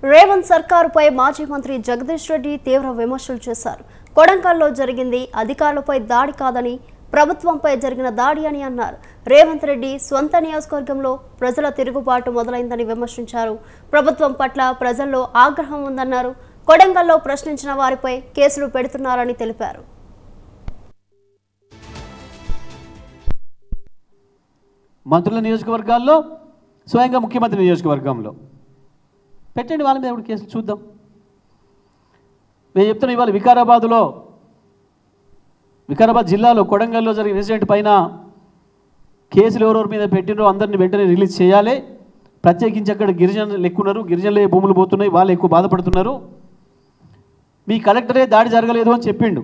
రేవంత్ సర్కారుపై మాజీ మంత్రి జగదీష్ రెడ్డి తీవ్ర విమర్శలు చేశారు కొడంగల్లో జరిగింది అధికారులపై దాడి కాదని ప్రభుత్వంపై జరిగిన దాడి అని అన్నారు రేవంత్ రెడ్డి స్వంత నియోజకవర్గంలో ప్రజల తిరుగుబాటు మొదలైందని విమర్శించారు ప్రభుత్వం పట్ల ప్రజల్లో ఆగ్రహం ఉందన్నారు కొడంగల్లో ప్రశ్నించిన వారిపై కేసులు పెడుతున్నారని తెలిపారు మంత్రుల నియోజకవర్గాల్లో స్వయంగా ముఖ్యమంత్రి నియోజకవర్గంలో పెట్టండి వాళ్ళ మీద కూడా కేసులు చూద్దాం నేను చెప్తున్నా ఇవాళ వికారాబాదులో వికారాబాద్ జిల్లాలో కొడంగల్లో జరిగిన ఇన్సిడెంట్ పైన కేసులు ఎవరెవరి మీద పెట్టినో అందరిని వెంటనే రిలీజ్ చేయాలి ప్రత్యేకించి అక్కడ గిరిజనులు ఎక్కున్నారు గిరిజనులే భూములు పోతున్నాయి వాళ్ళు ఎక్కువ బాధపడుతున్నారు మీ కలెక్టరే దాడి జరగలేదు అని చెప్పిండు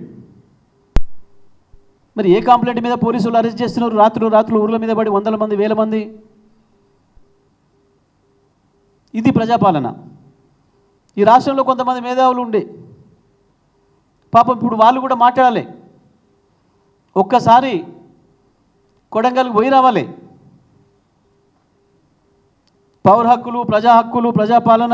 మరి ఏ కంప్లైంట్ మీద పోలీసులు అరెస్ట్ చేస్తున్నారు రాత్రులు రాత్రులు ఊర్ల మీద పడి వందల మంది వేల మంది ఇది ప్రజాపాలన ఈ రాష్ట్రంలో కొంతమంది మేధావులు ఉండే పాపం ఇప్పుడు వాళ్ళు కూడా మాట్లాడాలి ఒక్కసారి కొడంగల్కి పోయి రావాలి పౌర హక్కులు ప్రజా హక్కులు ప్రజాపాలన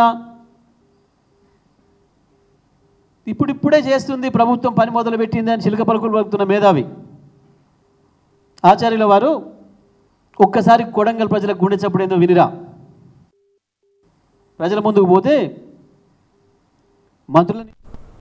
ఇప్పుడిప్పుడే చేస్తుంది ప్రభుత్వం పని మొదలుపెట్టింది అని చిలక పలుకులు పలుకుతున్న మేధావి ఆచార్యుల వారు ఒక్కసారి కొడంగల్ ప్రజలకు గుండె చప్పుడేందో వినిరా ప్రజల ముందుకు పోతే మంత్రులని